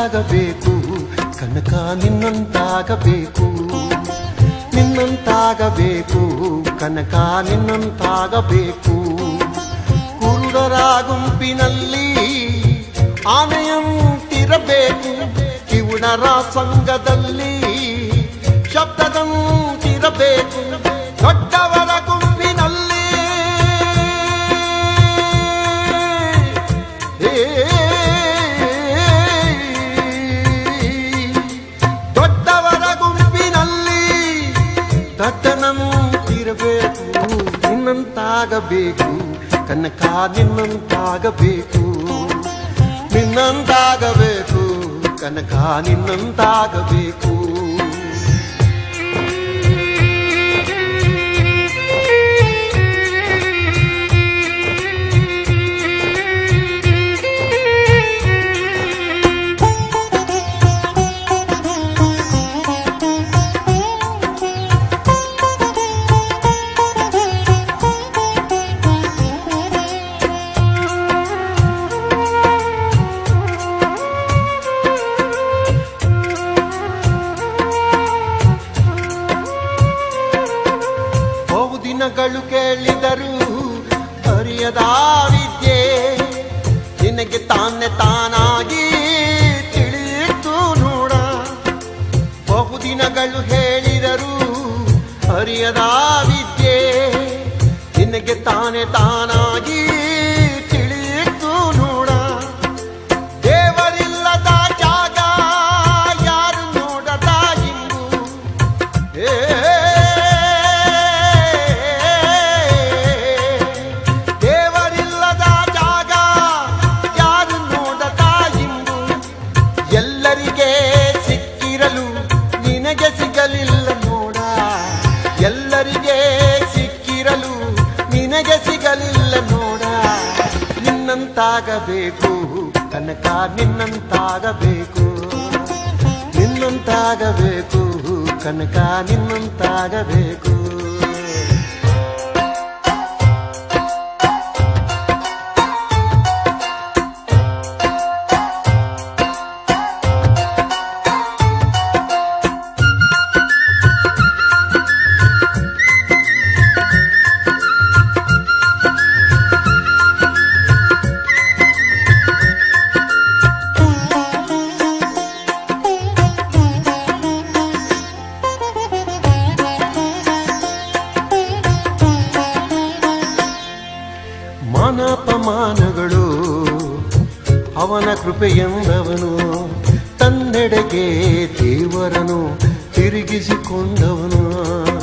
ನಿನ್ನಂತಾಗಬೇಕು ಕನಕ ನಿನ್ನಂತಾಗಬೇಕು ನಿನ್ನಂತಾಗಬೇಕು ಕನಕ ನಿನ್ನಂತಾಗಬೇಕು ಕುರುಡರ ಗುಂಪಿನಲ್ಲಿ ಆನೆಯಂತಿರಬೇಕು ಕಿವುಡರ ಸಂಘದಲ್ಲಿ ಶಬ್ದದಂತಿರಬೇಕು ದೊಡ್ಡವರ ಗುಂಪಿನಲ್ಲಿ ದೊಡ್ಡವರ ಗುಂಪಿನಲ್ಲಿ ದಡ್ಡನಂತಿರಬೇಕು ನಿನ್ನಂತಾಗಬೇಕು ಕನಕ ನಿನ್ನಂತಾಗಬೇಕು ನಿನ್ನಂತಾಗಬೇಕು ಕನಕ ನಿನ್ನಂತಾಗಬೇಕು ಬಹು ದಿನಗಳು ಕೇಳಿದರು ಅರಿಯದ ವಿದ್ಯೆ ನಿನಗೆ ತಾನೆ ತಾನಾಗಿ ತಿಳಿಯಿತು ನೋಡ ಬಹು ದಿನಗಳು ಹೇಳಿದರು ಅರಿಯದ ವಿದ್ಯೆ ನಿನಗೆ ತಾನೆ ತಾನಾಗಿ ತಿಳಿಯಿತು ನೋಡ ದೇವರಿಲ್ಲದ ಜಾಗ ಯಾರು ನೋಡದ ಇಂಗು ಏ ದೇವರಿಲ್ಲದ ಜಾಗ ಯಾರು ನೋಡದ ಇಂಬು ಎಲ್ಲರಿಗೆ ಸಿಕ್ಕಿರಲು ನಿನಗೆ ಸಿಗಲಿಲ್ಲ ನೋಡ ಎಲ್ಲರಿಗೆ ಸಿಕ್ಕಿರಲು ನಿನಗೆ ಸಿಗಲಿಲ್ಲ ನೋಡ ನಿನ್ನಂತಾಗಬೇಕು ಕನಕ ನಿನ್ನಂತಾಗಬೇಕು ನಿನ್ನಂತಾಗಬೇಕು ಕನಕ ನಿನ್ನಂತಾಗಬೇಕು ಮಾನಾಪಮಾನಗಳು ಅವನ ಕೃಪೆಯೆಂದವನು ತನ್ನೆಡೆಗೆ ದೇವರನು ತಿರುಗಿಸಿಕೊಂಡವನು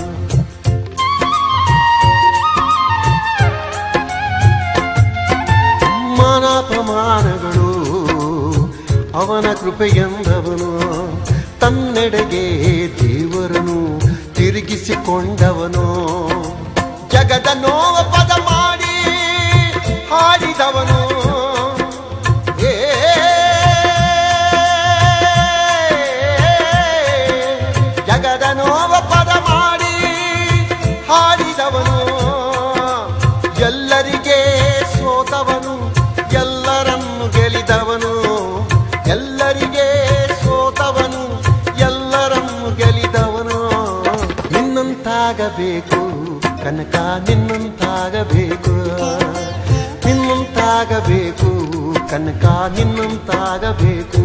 ಮಾನಾಪಮಾನಗಳು ಅವನ ಕೃಪೆಯೆಂದವನು ತನ್ನೆಡೆಗೆ ದೇವರನು ತಿರುಗಿಸಿಕೊಂಡವನು ಜಗದ ನೋವ ಪದ ಮಾಡಿ ಹಾಡಿದವನು ಏ ಜಗದ ನೋವ ಪದ ಮಾಡಿ ಹಾಡಿದವನು ಎಲ್ಲರಿಗೆ ಸೋತವನು ಎಲ್ಲರನ್ನು ಗೆಲಿದವನು ಎಲ್ಲರಿಗೆ ಸೋತವನು ಎಲ್ಲರನ್ನು ಗೆಲಿದವನು ನಿನ್ನಂತಾಗಬೇಕು ಕನಕ ನಿನ್ನಂತಾಗಬೇಕು ನಿನ್ನಂತಾಗಬೇಕು ಕನಕ ನಿನ್ನಂತಾಗಬೇಕು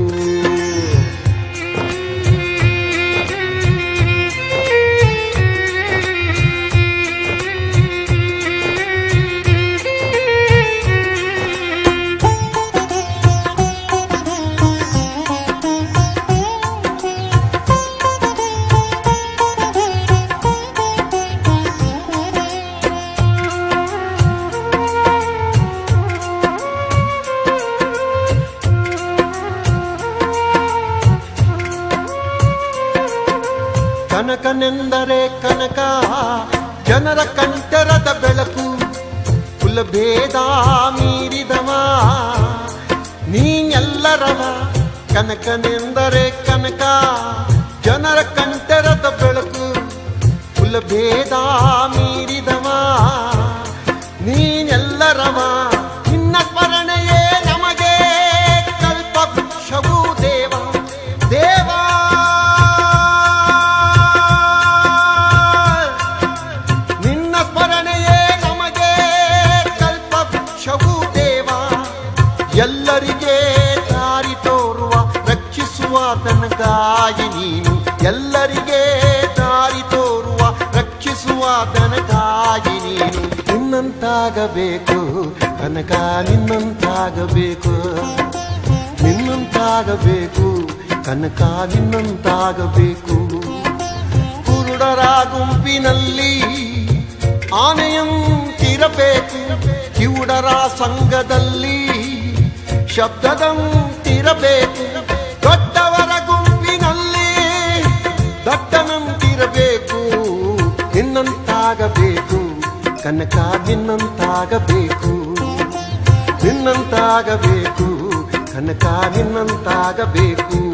ಕನಕನೆಂದರೆ ಕನಕ ಜನರ ಕಂಠರದ ಬೆಳಕು ಕುಲಭೇದ ಮೀರಿದವ ನೀನೆಲ್ಲರವ ಕನಕನೆಂದರೆ ಕನಕ ಜನರ ಕಂಠರದ ಬೆಳಕು ಕುಲಭೇದ ಮೀರಿದವ ನೀನೆಲ್ಲರವ ನಿನ್ನ ಸ್ಮರಣೆಯೇ ನಮಗೆ ಕಲ್ಪವೃಕ್ಷವೂ ದೇವ ನಿನ್ನಂತಾಗಬೇಕು ಕನಕ ನಿನ್ನಂತಾಗಬೇಕು ನಿನ್ನಂತಾಗಬೇಕು ಕನಕ ನಿನ್ನಂತಾಗಬೇಕು ಕುರುಡರ ಗುಂಪಿನಲ್ಲಿ ಆನೆಯಂತಿರಬೇಕು ಕಿವುಡರ ಸಂಘದಲ್ಲಿ ಶಬ್ದದಂತಿರಬೇಕು ದೊಡ್ಡವರ ಗುಂಪಿನಲ್ಲಿ ದಟ್ಟನಂತಿರಬೇಕು ನಿನ್ನಂತಾಗಬೇಕು ಕನಕ ನಿನ್ನಂತಾಗಬೇಕು ನಿನ್ನಂತಾಗಬೇಕು ಕನಕ ನಿನ್ನಂತಾಗಬೇಕು